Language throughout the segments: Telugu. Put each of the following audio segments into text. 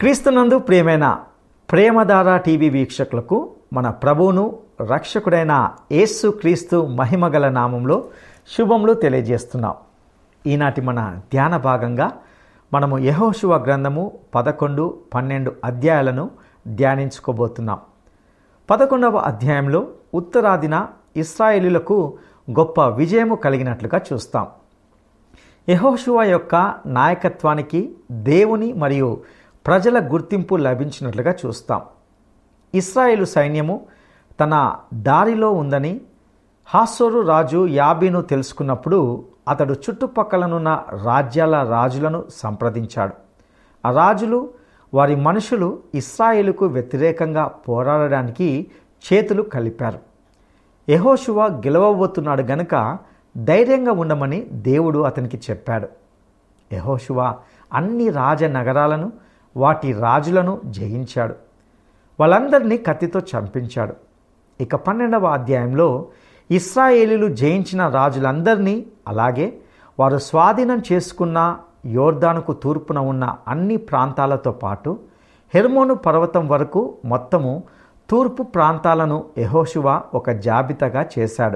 క్రీస్తునందు ప్రియమైన ప్రేమధార టీవీ వీక్షకులకు మన ప్రభువును రక్షకుడైన యేసు క్రీస్తు మహిమగల నామంలో శుభములు తెలియజేస్తున్నాం ఈనాటి మన ధ్యాన భాగంగా మనము యహోశువ గ్రంథము పదకొండు పన్నెండు అధ్యాయాలను ధ్యానించుకోబోతున్నాం పదకొండవ అధ్యాయంలో ఉత్తరాదిన ఇస్రాయేలీలకు గొప్ప విజయము కలిగినట్లుగా చూస్తాం యహోశువ యొక్క నాయకత్వానికి దేవుని మరియు ప్రజల గుర్తింపు లభించినట్లుగా చూస్తాం ఇస్రాయేలు సైన్యము తన దారిలో ఉందని హాసోరు రాజు యాబీను తెలుసుకున్నప్పుడు అతడు చుట్టుపక్కలనున్న రాజ్యాల రాజులను సంప్రదించాడు ఆ రాజులు వారి మనుషులు ఇస్రాయేలుకు వ్యతిరేకంగా పోరాడడానికి చేతులు కలిపారు యహోశువ గెలవబోతున్నాడు గనుక ధైర్యంగా ఉండమని దేవుడు అతనికి చెప్పాడు యహోశువ అన్ని రాజనగరాలను వాటి రాజులను జయించాడు వాళ్ళందరినీ కత్తితో చంపించాడు ఇక పన్నెండవ అధ్యాయంలో ఇస్రాయేలీలు జయించిన రాజులందరినీ అలాగే వారు స్వాధీనం చేసుకున్న యోర్దానుకు తూర్పున ఉన్న అన్ని ప్రాంతాలతో పాటు హెర్మోను పర్వతం వరకు మొత్తము తూర్పు ప్రాంతాలను యహోశువ ఒక జాబితాగా చేశాడు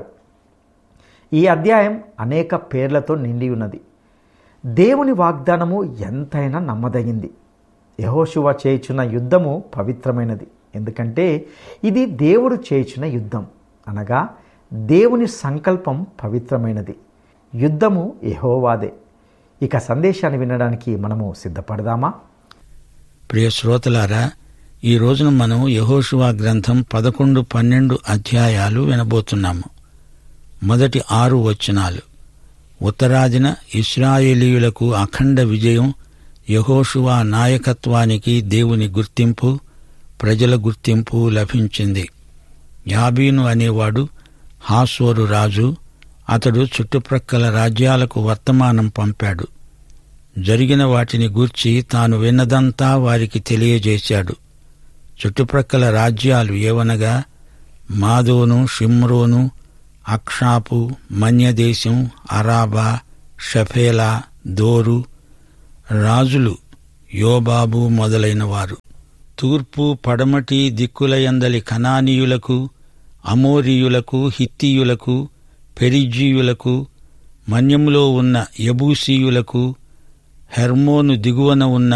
ఈ అధ్యాయం అనేక పేర్లతో నిండి ఉన్నది దేవుని వాగ్దానము ఎంతైనా నమ్మదగింది యహోశువ చేయుచున్న యుద్ధము పవిత్రమైనది ఎందుకంటే ఇది దేవుడు చేయుచున్న యుద్ధం అనగా దేవుని సంకల్పం పవిత్రమైనది యుద్ధము యహోవాదే ఇక సందేశాన్ని వినడానికి మనము సిద్ధపడదామా ప్రియ శ్రోతలారా ఈ రోజున మనం యహోషువా గ్రంథం పదకొండు పన్నెండు అధ్యాయాలు వినబోతున్నాము మొదటి ఆరు వచనాలు ఉత్తరాదిన ఇస్రాయేలీయులకు అఖండ విజయం యహోషువా నాయకత్వానికి దేవుని గుర్తింపు ప్రజల గుర్తింపు లభించింది యాబీను అనేవాడు హాసోరు రాజు అతడు చుట్టుప్రక్కల రాజ్యాలకు వర్తమానం పంపాడు జరిగిన వాటిని గూర్చి తాను విన్నదంతా వారికి తెలియజేశాడు చుట్టుప్రక్కల రాజ్యాలు ఏవనగా మాదోను షిమ్రోను అక్షాపు మన్యదేశం అరాబా షఫేలా దోరు రాజులు యోబాబు మొదలైన వారు తూర్పు పడమటి దిక్కులయందలి కనానీయులకు అమోరీయులకు హిత్తీయులకు పెరిజీయులకు మన్యములో ఉన్న యబూసీయులకు హెర్మోను దిగువన ఉన్న